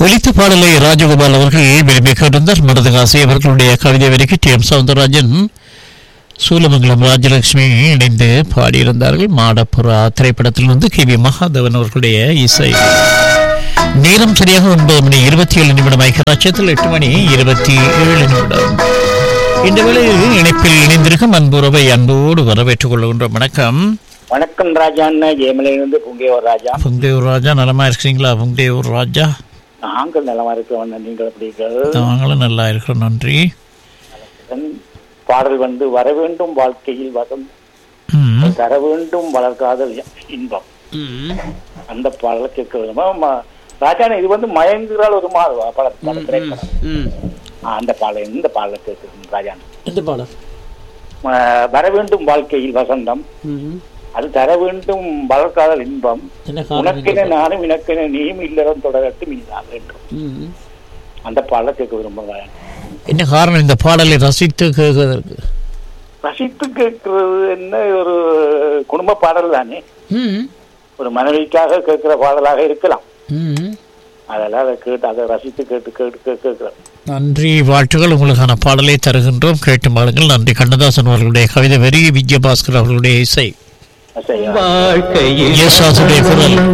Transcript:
ஒலித்த பாடலை ராஜகோபால் அவர்கள் விரும்பி கேட்டிருந்தார் மனதுகாசி அவர்களுடைய கவிதை வரைக்கு டி எம் சவுந்தரராஜன் சூலமங்கலம் ராஜலட்சுமி இணைந்து பாடியிருந்தார்கள் மாடப்புறா திரைப்படத்திலிருந்து கே வி மகாதவன் அவர்களுடைய இசை நேரம் சரியாக ஒன்பது மணி இருபத்தி ஏழு நிமிடம் ஐக்கராட்சியத்தில் எட்டு மணி இருபத்தி ஏழு நிமிடம் இந்த வேளையில் இணைப்பில் இணைந்திருக்கும் அன்புறவை அன்போடு வரவேற்றுக் கொள்கின்றோம் வணக்கம் வணக்கம் ராஜா அண்ணா ஜெயமலையிலிருந்து புங்கேவர் ராஜா புங்கையூர் ராஜா நலமா இருக்கீங்களா புங்கையூர் ராஜா நாங்கள் நலமா இருக்கிறோம் நீங்கள் எப்படி இருக்கிறது நாங்களும் நல்லா இருக்கிறோம் நன்றி பாடல் வந்து வர வேண்டும் வாழ்க்கையில் வசம் ம் தர வேண்டும் வளர்க்காதல் இன்பம் அந்த பாடலை கேட்கறது ராஜா அண்ணா, இது வந்து மயங்குகிறாள் ஒரு மா பட பட திரைப்படம் ம் ஆ, அந்த பாடல் இந்த பாடலை கேட்குறது ராஜா அண்ணா. எந்த பாடல் ஆ, வர வேண்டும் வாழ்க்கையில் வசந்தம் ம் அது தர வேண்டும் வளர்க்காதல் இன்பம் என்ன காரணம் உனக்கென நானும் எனக்கென நீயும் இல்லறம் தொடரட்டும் இனிதாக வேண்டும் ம் அந்த பாடலை கேட்க விரும்புகிறேன் ராஜா அண்ணா. என்ன காரணம் இந்த பாடலை ரசித்து கேட்குவதற்கு ரசித்து கேட்கறது என்ன ஒரு குடும்ப பாடல் தானே ம் ஒரு மனைவிக்காக கேட்கிற பாடலாக இருக்கலாம் ம் அதெல்லாம் அதை கேட்டு அதை ரசித்து கேட்டு கேட்டு கேட்டு கேட்கிறோம் நன்றி வாழ்த்துக்கள் உங்களுக்கான பாடலை தருகின்றோம் கேட்டு பாருங்கள் நன்றி கண்ணதாசன் அவர்களுடைய கவிதை வரி விஜயபாஸ்கர் அவர்களுடைய இசை சரி வாழ்க்கையில் இயேசுதாசுடைய குரல்